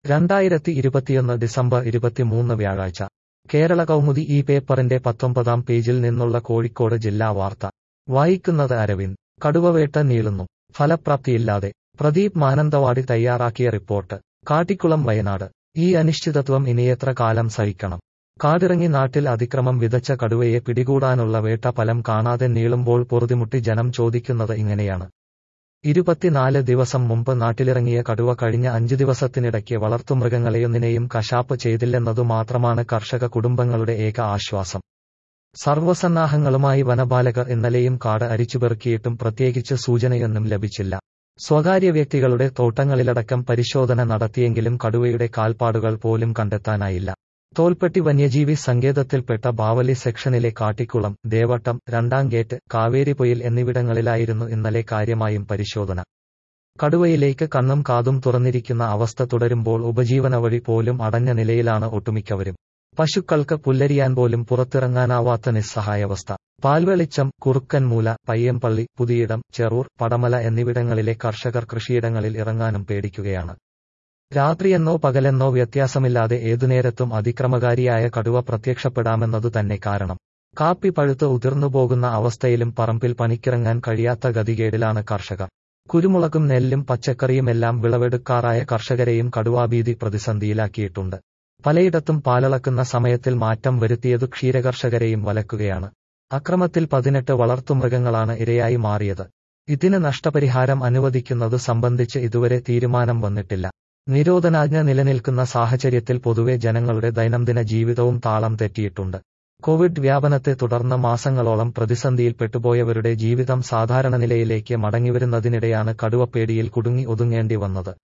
രണ്ടായിരത്തി ഇരുപത്തിയൊന്ന് ഡിസംബർ ഇരുപത്തിമൂന്ന് വ്യാഴാഴ്ച കേരള കൗമുദി ഈ പേപ്പറിന്റെ പത്തൊമ്പതാം പേജിൽ നിന്നുള്ള കോഴിക്കോട് ജില്ലാ വാർത്ത വായിക്കുന്നത് അരവിന്ദ് കടുവവേട്ട നീളുന്നു ഫലപ്രാപ്തിയില്ലാതെ പ്രദീപ് മാനന്തവാടി തയ്യാറാക്കിയ റിപ്പോർട്ട് കാട്ടിക്കുളം വയനാട് ഈ അനിശ്ചിതത്വം ഇനിയെത്ര കാലം സഹിക്കണം കാടിറങ്ങി നാട്ടിൽ അതിക്രമം വിതച്ച കടുവയെ പിടികൂടാനുള്ള വേട്ട ഫലം കാണാതെ നീളുമ്പോൾ പൊറുതിമുട്ടി ജനം ചോദിക്കുന്നത് ഇങ്ങനെയാണ് ഇരുപത്തിനാല് ദിവസം മുമ്പ് നാട്ടിലിറങ്ങിയ കടുവ കഴിഞ്ഞ അഞ്ചു ദിവസത്തിനിടയ്ക്ക് വളർത്തുമൃഗങ്ങളെയൊന്നിനെയും കശാപ്പ് ചെയ്തില്ലെന്നതു മാത്രമാണ് കർഷക കുടുംബങ്ങളുടെ ഏക ആശ്വാസം സർവ്വസന്നാഹങ്ങളുമായി വനപാലകർ ഇന്നലെയും കാട് അരിച്ചുപെറുക്കിയിട്ടും പ്രത്യേകിച്ച് സൂചനയൊന്നും ലഭിച്ചില്ല സ്വകാര്യ വ്യക്തികളുടെ തോട്ടങ്ങളിലടക്കം പരിശോധന നടത്തിയെങ്കിലും കടുവയുടെ കാൽപ്പാടുകൾ പോലും കണ്ടെത്താനായില്ല തോൽപ്പെട്ടി വന്യജീവി സങ്കേതത്തിൽപ്പെട്ട ബാവലി സെക്ഷനിലെ കാട്ടിക്കുളം ദേവട്ടം രണ്ടാം ഗേറ്റ് കാവേരിപൊയിൽ എന്നിവിടങ്ങളിലായിരുന്നു ഇന്നലെ കാര്യമായും പരിശോധന കടുവയിലേക്ക് കണ്ണും കാതും തുറന്നിരിക്കുന്ന അവസ്ഥ തുടരുമ്പോൾ ഉപജീവന വഴി പോലും അടഞ്ഞ നിലയിലാണ് ഒട്ടുമിക്കവരും പശുക്കൾക്ക് പുല്ലരിയാൻ പോലും പുറത്തിറങ്ങാനാവാത്ത നിസ്സഹായാവസ്ഥ പാൽവെളിച്ചം കുറുക്കൻമൂല പയ്യമ്പള്ളി പുതിയിടം ചെറൂർ പടമല എന്നിവിടങ്ങളിലെ കർഷകർ കൃഷിയിടങ്ങളിൽ ഇറങ്ങാനും പേടിക്കുകയാണ് രാത്രിയെന്നോ പകലെന്നോ വ്യത്യാസമില്ലാതെ ഏതുനേരത്തും അതിക്രമകാരിയായ കടുവ പ്രത്യക്ഷപ്പെടാമെന്നതു തന്നെ കാരണം കാപ്പി പഴുത്ത് ഉതിർന്നുപോകുന്ന അവസ്ഥയിലും പറമ്പിൽ പണിക്കിറങ്ങാൻ കഴിയാത്ത ഗതികേടിലാണ് കർഷകർ കുരുമുളകും നെല്ലും പച്ചക്കറിയുമെല്ലാം വിളവെടുക്കാറായ കർഷകരെയും കടുവാഭീതി പ്രതിസന്ധിയിലാക്കിയിട്ടുണ്ട് പലയിടത്തും പാലളക്കുന്ന സമയത്തിൽ മാറ്റം വരുത്തിയതു ക്ഷീരകർഷകരെയും വലക്കുകയാണ് അക്രമത്തിൽ പതിനെട്ട് വളർത്തുമൃഗങ്ങളാണ് ഇരയായി മാറിയത് ഇതിന് നഷ്ടപരിഹാരം അനുവദിക്കുന്നത് സംബന്ധിച്ച് ഇതുവരെ തീരുമാനം വന്നിട്ടില്ല നിരോധനാജ്ഞ നിലനിൽക്കുന്ന സാഹചര്യത്തിൽ പൊതുവെ ജനങ്ങളുടെ ദൈനംദിന ജീവിതവും താളം തെറ്റിയിട്ടുണ്ട് കോവിഡ് വ്യാപനത്തെ തുടർന്ന് മാസങ്ങളോളം പ്രതിസന്ധിയിൽപ്പെട്ടുപോയവരുടെ ജീവിതം സാധാരണ നിലയിലേക്ക് മടങ്ങിവരുന്നതിനിടെയാണ് കടുവപ്പേടിയിൽ കുടുങ്ങി ഒതുങ്ങേണ്ടി വന്നത്